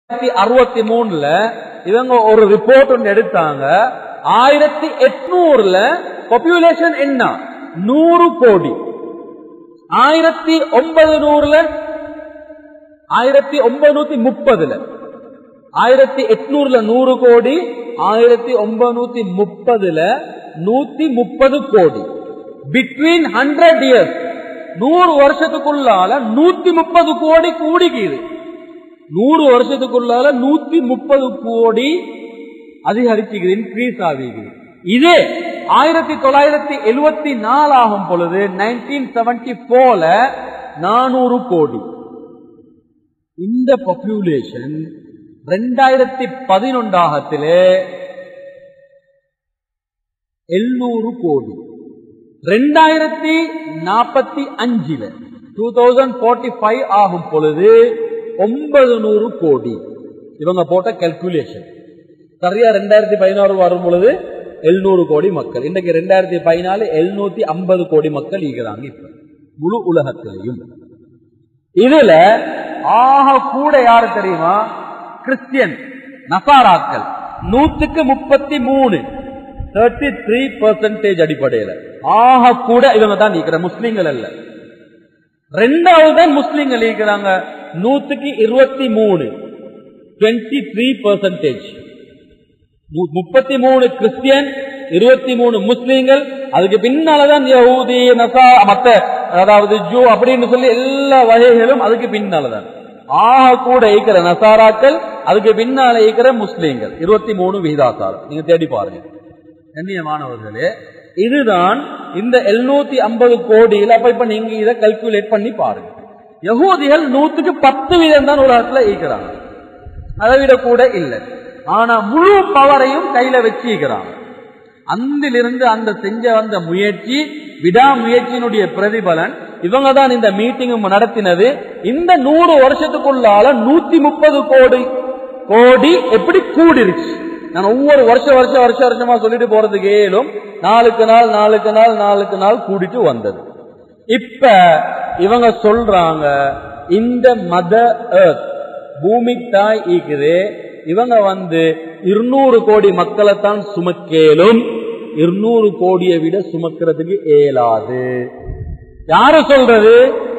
அறுபத்தி மூணுல இவங்க ஒரு ரிப்போர்ட் ஒன்று எடுத்தாங்க ஆயிரத்தி எட்நூறுல பாப்புலேஷன் என்ன நூறு கோடி ஆயிரத்தி ஒன்பது நூறுல ஆயிரத்தி ஒன்பது முப்பதுல ஆயிரத்தி எட்நூறுல நூறு கோடி ஆயிரத்தி ஒன்பது முப்பதுல நூத்தி முப்பது கோடி பிட்வீன் ஹண்ட்ரட் இயர்ஸ் நூறு வருஷத்துக்குள்ளால நூத்தி முப்பது கோடி கூடிக்குது நூறு வருஷத்துக்குள்ளால நூத்தி முப்பது கோடி அதிகரிச்சுக்குது இன்க்ரீஸ் ஆகிக்குது இதே ஆயிரத்தி தொள்ளாயிரத்தி எழுவத்தி நாலு ஆகும் பொழுது நைன்டீன் செவன்டி போல நானூறு கோடி இந்த பாப்புலேஷன் ரெண்டாயிரத்தி பதினொன்றாகத்திலே எழுநூறு கோடி ரெண்டாயிரத்தி நாற்பத்தி அஞ்சுல டூ தௌசண்ட் போர்ட்டி ஃபைவ் ஆகும் பொழுது ஒன்பது நூறு கோடி இவங்க போட்ட கல்குலேஷன் சரியா ரெண்டாயிரத்தி பதினாறு வரும் பொழுது எழுநூறு கோடி மக்கள் இன்றைக்கு ரெண்டாயிரத்தி பதினாலு எழுநூத்தி ஐம்பது கோடி மக்கள் ஈகிறாங்க இப்ப முழு உலகத்திலையும் இதுல ஆக கூட யாரு தெரியுமா கிறிஸ்டியன் நசாராக்கள் நூத்துக்கு முப்பத்தி மூணு தேர்ட்டி த்ரீ பர்சன்டேஜ் அடிப்படையில ஆக கூட இவங்க தான் நீக்கிற முஸ்லீம்கள் அல்ல ரெண்டாவது தான் முஸ்லீம்கள் இருக்கிறாங்க நூத்துக்கு இருபத்தி மூணு டுவெண்ட்டி த்ரீ பர்சன்டேஜ் முப்பத்தி மூணு கிறிஸ்டியன் இருபத்தி மூணு முஸ்லீம்கள் அதுக்கு பின்னாலதான் யஹூதி நசா மத்த அதாவது ஜூ அப்படின்னு சொல்லி எல்லா வகைகளும் அதுக்கு பின்னாலதான் ஆக கூட இருக்கிற நசாராக்கள் அதுக்கு பின்னால இருக்கிற முஸ்லீம்கள் இருபத்தி மூணு விகிதாசாரம் நீங்க தேடி பாருங்க கண்ணியமானவர்களே இதுதான் இந்த எழுநூத்தி ஐம்பது கோடியில் அப்ப இப்ப நீங்க இதை கல்குலேட் பண்ணி பாருங்க யகூதிகள் நூத்துக்கு பத்து வீதம் தான் உலகத்துல ஈக்கிறாங்க அதை விட கூட இல்லை ஆனா முழு பவரையும் கையில வச்சிருக்கிறாங்க அந்திலிருந்து அந்த செஞ்ச வந்த முயற்சி விடாமுயற்சியினுடைய பிரதிபலன் இவங்க தான் இந்த மீட்டிங் நடத்தினது இந்த நூறு வருஷத்துக்குள்ளால நூத்தி முப்பது கோடி கோடி எப்படி கூடிருச்சு நான் ஒவ்வொரு வருஷ வருஷ வருஷ வருஷமா சொல்லிட்டு போறதுக்கு ஏலும் நாளுக்கு நாள் நாளுக்கு நாள் நாளுக்கு நாள் கூடிட்டு வந்தது இப்ப இவங்க சொல்றாங்க இந்த மத பூமி தாய் ஈக்குது இவங்க வந்து இருநூறு கோடி மக்களைத்தான் சுமக்கேலும் இருநூறு கோடியை விட சுமக்கிறதுக்கு இயலாது யாரு சொல்றது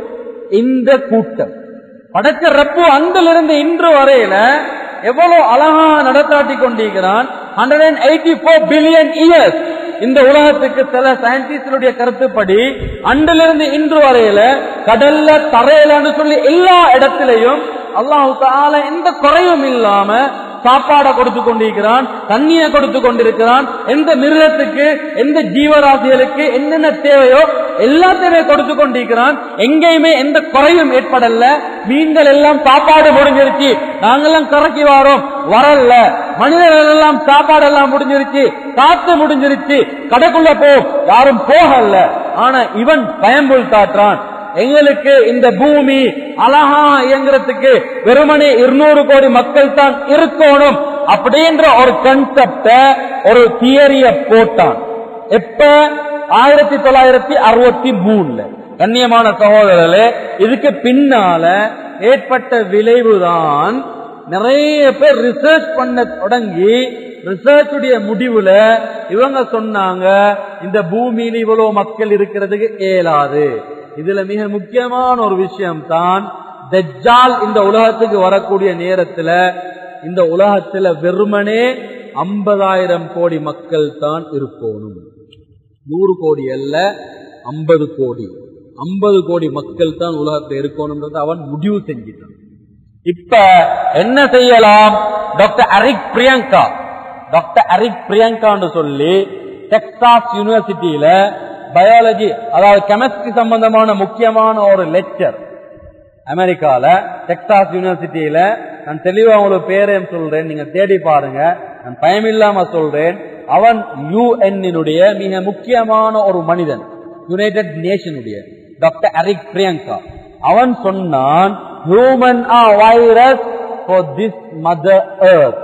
இந்த கூட்டம் படைச்ச ரப்பு அங்கிலிருந்து இன்று வரையில எவ்வளவு அழகா நடத்தாட்டி கொண்டிருக்கிறான் hundred and eighty four billion years இந்த உலகத்துக்கு சில சயின்டிஸ்டுடைய கருத்துப்படி அன்றிலிருந்து இன்று வரையில கடல்ல தரையிலன்னு சொல்லி எல்லா இடத்திலையும் அல்லாஹு தால எந்த குறையும் இல்லாம சாப்பாடை கொடுத்து கொண்டிருக்கிறான் தண்ணியை கொடுத்து கொண்டிருக்கிறான் எந்த மிருகத்துக்கு எந்த ஜீவராசிகளுக்கு என்னென்ன தேவையோ எல்லாத்தையுமே கொடுத்து கொண்டிருக்கிறான் எங்கேயுமே எந்த குறையும் ஏற்படல மீன்கள் எல்லாம் சாப்பாடு முடிஞ்சிருச்சு நாங்கெல்லாம் கறக்கி வாரோம் வரல மனிதர்கள் எல்லாம் சாப்பாடு எல்லாம் முடிஞ்சிருச்சு காத்து முடிஞ்சிருச்சு கடைக்குள்ள போ யாரும் போகல ஆனா இவன் பயம்புல் காட்டுறான் எங்களுக்கு இந்த பூமி அழகா இயங்குறதுக்கு வெறுமனே இருநூறு கோடி மக்கள் தான் இருக்கணும் அப்படின்ற ஒரு கன்செப்ட ஒரு தியரிய போட்டான் எப்ப ஆயிரத்தி தொள்ளாயிரத்தி அறுபத்தி மூணுல கண்ணியமான சகோதரர்களே இதுக்கு பின்னால ஏற்பட்ட விளைவுதான் நிறைய பேர் ரிசர்ச் பண்ண தொடங்கி ரிசர்ச்சுடைய முடிவுல இவங்க சொன்னாங்க இந்த பூமியில இவ்வளவு மக்கள் இருக்கிறதுக்கு இயலாது இதுல மிக முக்கியமான ஒரு விஷயம் தான் தஜ்ஜால் இந்த உலகத்துக்கு வரக்கூடிய நேரத்துல இந்த உலகத்துல வெறுமனே ஐம்பதாயிரம் கோடி மக்கள் தான் இருக்கணும் நூறு கோடி அல்ல ஐம்பது கோடி ஐம்பது கோடி மக்கள் தான் உலகத்துல இருக்கணும்ன்றத அவன் முடிவு செஞ்சிட்டான் இப்ப என்ன செய்யலாம் doctor Eric Pianka doctor Eric பிரியங்கான்னு சொல்லி டெக்சாஸ் யூனிவர்சிட்டியில பயாலஜி அதாவது கெமிஸ்ட்ரி சம்பந்தமான முக்கியமான ஒரு லெக்சர் அமெரிக்கால டெக்சாஸ் யூனிவர்சிட்டியில நான் தெளிவா உங்களுக்கு பேரையும் சொல்றேன் நீங்க தேடி பாருங்க நான் பயமில்லாம சொல்றேன் அவன் யுஎன்னுடைய மிக முக்கியமான ஒரு மனிதன் யுனைடெட் நேஷனுடைய டாக்டர் அரிக் பிரியங்கா அவன் சொன்னான் human a virus for this mother earth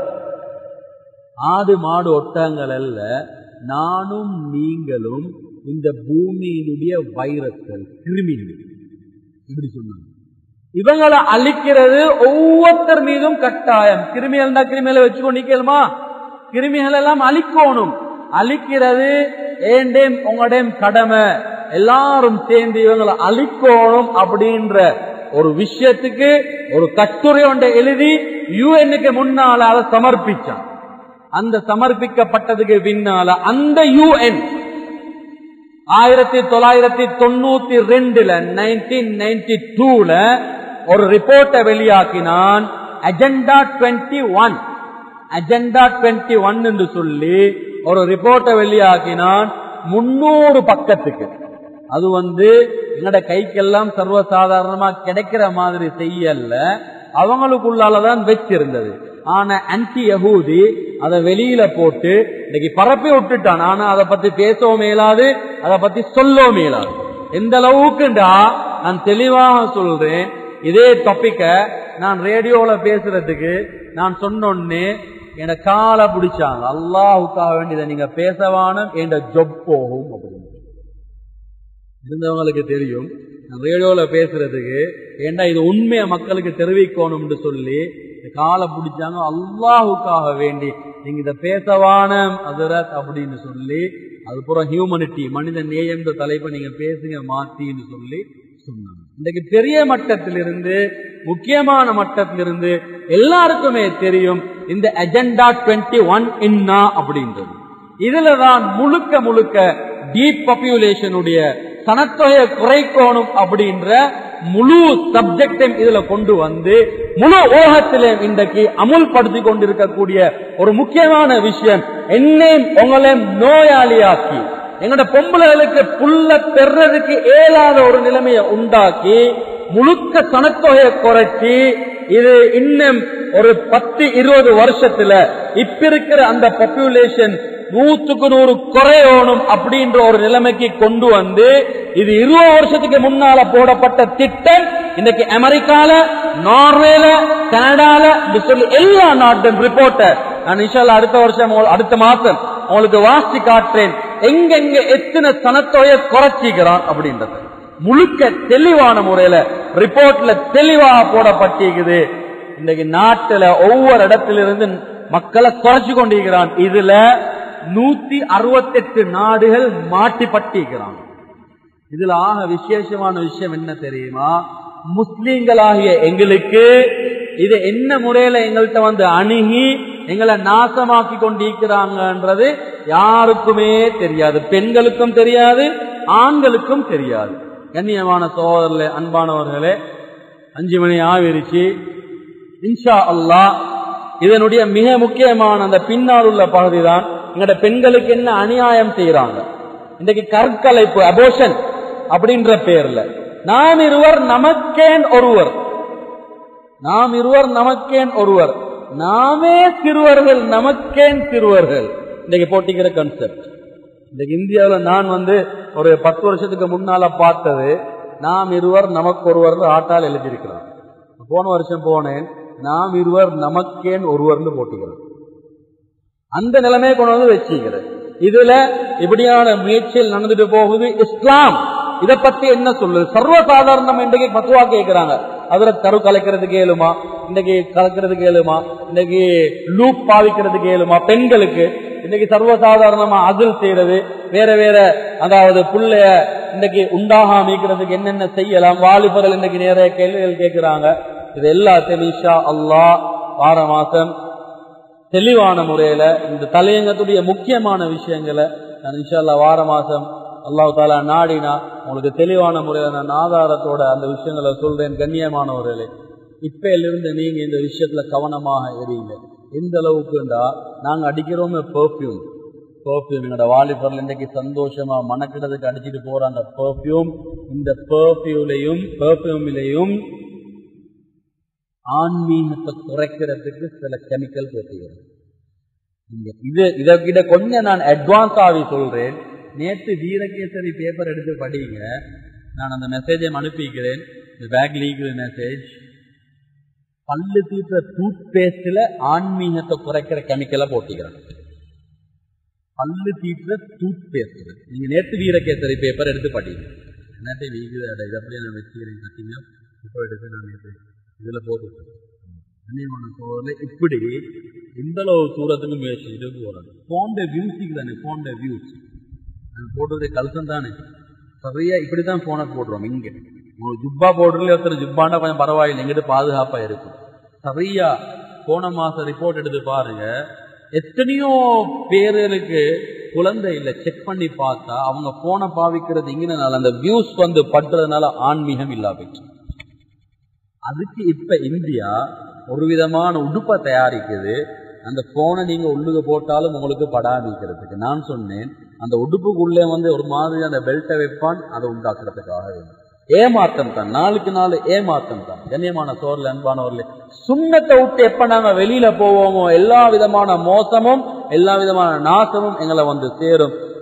ஆடு மாடு ஒட்டங்கள் அல்ல நானும் நீங்களும் இந்த பூமியினுடைய வைரஸ்கள் கிருமிகள் இப்படி சொன்னாங்க இவங்களை அழிக்கிறது ஒவ்வொருத்தர் மீதும் கட்டாயம் கிருமிகள் இருந்தா கிருமிகளை வச்சுக்கோ நிக்கலுமா கிருமிகள் எல்லாம் அழிக்கணும் அழிக்கிறது ஏண்டேம் உங்களுடைய கடமை எல்லாரும் சேர்ந்து இவங்களை அழிக்கணும் அப்படின்ற ஒரு விஷயத்துக்கு ஒரு கட்டுரை ஒன்றை எழுதி யூஎனுக்கு முன்னால அதை சமர்ப்பிச்சான் அந்த சமர்ப்பிக்கப்பட்டதுக்கு பின்னால அந்த யூஎன் ஆயிரத்தி தொள்ளாயிரத்தி தொண்ணூத்தி ரெண்டுல நைன்டீன் நைன்டி டூல ஒரு ரிப்போர்ட்டை வெளியாக்கினான் agenda twenty one agenda twenty one என்று சொல்லி ஒரு ரிப்போர்ட்டை வெளியாக்கினான் முன்னூறு பக்கத்துக்கு அது வந்து எங்கட கைக்கெல்லாம் சர்வசாதாரணமா கிடைக்கிற மாதிரி செய்யல அவங்களுக்குள்ளாலதான் வச்சிருந்தது ஆனா அன்டி யகூதி அதை வெளியில போட்டு இன்னைக்கு பரப்பி விட்டுட்டான் ஆனா அதை பத்தி பேசவும் மேலாது அதை பத்தி சொல்லவும் மேலாது எந்த அளவுக்குண்டா நான் தெளிவாக சொல்றேன் இதே டாபிக்க நான் ரேடியோல பேசுறதுக்கு நான் சொன்னோன்னே என காலை பிடிச்சாங்க அல்லாஹுக்காக வேண்டியதை நீங்க பேசவானும் என் ஜொப் போகும் அப்படின்னு இருந்தவங்களுக்கு தெரியும் நான் ரேடியோல பேசுறதுக்கு ஏண்டா இது உண்மையை மக்களுக்கு தெரிவிக்கணும்னு சொல்லி காலை பிடிச்சாங்க அல்லாஹுக்காக வேண்டி நீங்க இதை பேசவான அதரத் அப்படின்னு சொல்லி அதுபுறம் ஹியூமனிட்டி மனித நேயம் தலைப்பை நீங்க பேசுங்க மாத்தின்னு சொல்லி சொன்னாங்க இன்றைக்கு பெரிய மட்டத்திலிருந்து முக்கியமான மட்டத்திலிருந்து எல்லாருக்குமே தெரியும் இந்த அஜெண்டா டுவெண்ட்டி ஒன் இன்னா அப்படின்றது இதுலதான் முழுக்க முழுக்க டீப் பாப்புலேஷனுடைய சனத்தொகையை குறைக்கணும் அப்படின்ற முழு சப்ஜெக்டையும் இதுல கொண்டு வந்து முழு ஓகத்திலே இன்றைக்கு அமுல்படுத்தி கொண்டிருக்கக்கூடிய ஒரு முக்கியமான விஷயம் என்னையும் உங்களையும் நோயாளியாக்கி எங்களோட பொம்பளைகளுக்கு புல்ல பெறதுக்கு இயலாத ஒரு நிலைமையை உண்டாக்கி முழுக்க சனத்தொகையை குறைச்சி இது இன்னும் ஒரு பத்து இருபது வருஷத்துல இப்ப இருக்கிற அந்த பாப்புலேஷன் நூத்துக்கு நூறு குறையணும் அப்படின்ற ஒரு நிலைமைக்கு கொண்டு வந்து இது இருபது வருஷத்துக்கு முன்னால போடப்பட்ட திட்டம் இன்னைக்கு அமெரிக்கால நார்வேல கனடால சொல்லி எல்லா நாட்டும் ரிப்போர்ட்டை நான் இன்ஷால்ல அடுத்த வருஷம் அடுத்த மாசம் உங்களுக்கு வாசி காட்டுறேன் எங்கெங்க எத்தனை சனத்தொகையை குறைச்சிக்கிறான் அப்படின்றது முழுக்க தெளிவான முறையில ரிப்போர்ட்ல தெளிவாக போடப்பட்டிருக்குது இன்னைக்கு நாட்டுல ஒவ்வொரு இடத்திலிருந்து மக்களை குறைச்சு கொண்டிருக்கிறான் இதுல நூத்தி அறுபத்தெட்டு நாடுகள் மாட்டிப்பட்டிருக்கிறான் இதுல ஆக விசேஷமான விஷயம் என்ன தெரியுமா முஸ்லீம்களாகிய எங்களுக்கு இது என்ன முறையில எங்கள்கிட்ட வந்து அணுகி எங்களை நாசமாக்கி கொண்டிருக்கிறாங்கன்றது யாருக்குமே தெரியாது பெண்களுக்கும் தெரியாது ஆண்களுக்கும் தெரியாது கண்ணியமான சோதரர்களே அன்பானவர்களே அஞ்சு மணி ஆவிரிச்சு இன்ஷா அல்லா இதனுடைய மிக முக்கியமான அந்த பின்னால் உள்ள பகுதி தான் எங்கட பெண்களுக்கு என்ன அநியாயம் செய்யறாங்க இன்றைக்கு கற்கலைப்பு அபோஷன் அப்படின்ற பேர்ல நாம் இருவர் நமக்கேன் ஒருவர் நாம் இருவர் நமக்கேன் ஒருவர் நாமே சிறுவர்கள் நமக்கேன் சிறுவர்கள் இன்றைக்கு போட்டிக்கிற கன்செப்ட் இன்றைக்கு இந்தியாவில் நான் வந்து ஒரு பத்து வருஷத்துக்கு முன்னால பார்த்தது நாம் இருவர் நமக்கு ஒருவர் ஆட்டால் எழுதியிருக்கிறோம் போன வருஷம் போனேன் நாம் இருவர் நமக்கேன் ஒருவர்னு போட்டிக்கிறோம் அந்த நிலைமையை கொண்டு வந்து வச்சுக்கிறது இதுல இப்படியான முயற்சியில் நடந்துட்டு போகுது இஸ்லாம் இதை பத்தி என்ன சொல்லுது சர்வசாதாரணம் இன்றைக்கு பத்துவா கேட்கிறாங்க அதுல கரு கலைக்கிறதுக்கு ஏழுமா இன்னைக்கு கலக்கிறதுக்கு ஏழுமா இன்னைக்கு லூப் பாவிக்கிறதுக்கு ஏழுமா பெண்களுக்கு இன்னைக்கு சர்வசாதாரணமா அதில் செய்யறது வேற வேற அதாவது புள்ளைய இன்னைக்கு உண்டாக அமைக்கிறதுக்கு என்னென்ன செய்யலாம் வாலிபர்கள் இன்னைக்கு நிறைய கேள்விகள் கேட்கிறாங்க இது எல்லாத்தையும் இஷா அல்லா வார மாசம் தெளிவான முறையில இந்த தலையங்கத்துடைய முக்கியமான விஷயங்களை நான் இன்ஷால்லா வார மாசம் அல்லாஹு தாலா நாடினா உங்களுக்கு தெளிவான முறையில நான் ஆதாரத்தோட அந்த விஷயங்களை சொல்றேன் கண்ணியமானவர்களே இப்பையிலிருந்து நீங்க இந்த விஷயத்துல கவனமாக எரியுங்க எந்த அளவுக்குண்டா நாங்க அடிக்கிறோமே பெர்ஃப்யூம் பெர்ஃப்யூம் எங்களோட வாலிபர்ல இன்றைக்கு சந்தோஷமா மணக்கிடத்துக்கு அடிச்சுட்டு போற அந்த பெர்ஃப்யூம் இந்த பெர்ஃப்யூலையும் பெர்ஃப்யூமிலையும் ஆன்மீகத்தை குறைக்கிறதுக்கு சில கெமிக்கல் போட்டுகிறது இது இதை இதை கொஞ்சம் நான் அட்வான்ஸ் ஆகி சொல்றேன் நேற்று வீரகேசரி பேப்பர் எடுத்து படிங்க நான் அந்த மெசேஜை அனுப்பிக்கிறேன் இந்த பேக் லீக் மெசேஜ் பல்லு தீர்த்த டூத் பேஸ்ட்ல ஆன்மீகத்தை குறைக்கிற கெமிக்கலை போட்டிக்கிறேன் பல்லு தீர்த்த டூத் பேஸ்ட் நீங்க நேற்று வீரகேசரி பேப்பர் எடுத்து படிங்க நேற்று வீக்கு இதை அப்படியே நான் வச்சுக்கிறேன் பார்த்தீங்க இப்போ எடுத்து நான் இது இதுல போட்டுட்டேன் கண்ணியமான சோழர்ல இப்படி இந்த அளவு தூரத்துக்கு முயற்சி செய்து போறாங்க போன்ற வியூஸுக்கு தானே போன்ற வியூஸ் போடுறது கல்சம் தானே சரியா இப்படித்தான் போன போடுறோம் இங்க உங்களுக்கு ஜுப்பா போடுறதுல ஒருத்தர் ஜுப்பாண்டா கொஞ்சம் பரவாயில்லை எங்கிட்ட பாதுகாப்பா இருக்கும் சரியா போன மாசம் ரிப்போர்ட் எடுத்து பாருங்க எத்தனையோ பேர்களுக்கு குழந்தை இல்லை செக் பண்ணி பார்த்தா அவங்க போனை பாவிக்கிறது இங்கனால அந்த வியூஸ் வந்து பண்றதுனால ஆன்மீகம் இல்லா போயிடுச்சு அதுக்கு இப்ப இந்தியா ஒரு விதமான உடுப்பை தயாரிக்குது அந்த போனை நீங்க உள்ளுக போட்டாலும் உங்களுக்கு படாமிக்கிறதுக்கு நான் சொன்னேன் அந்த உடுப்புக்குள்ளே வந்து ஒரு மாதிரி அந்த பெல்ட்டை வைப்பான் அதை உண்டாக்குறதுக்காக வேண்டும் ஏமாத்தம் தான் நாளுக்கு நாள் ஏமாத்தம் தான் கண்ணியமான சோர்ல அன்பானவர்களே சுண்ணத்தை விட்டு எப்ப நாங்க வெளியில போவோமோ எல்லா விதமான மோசமும் எல்லா விதமான நாசமும் எங்களை வந்து சேரும்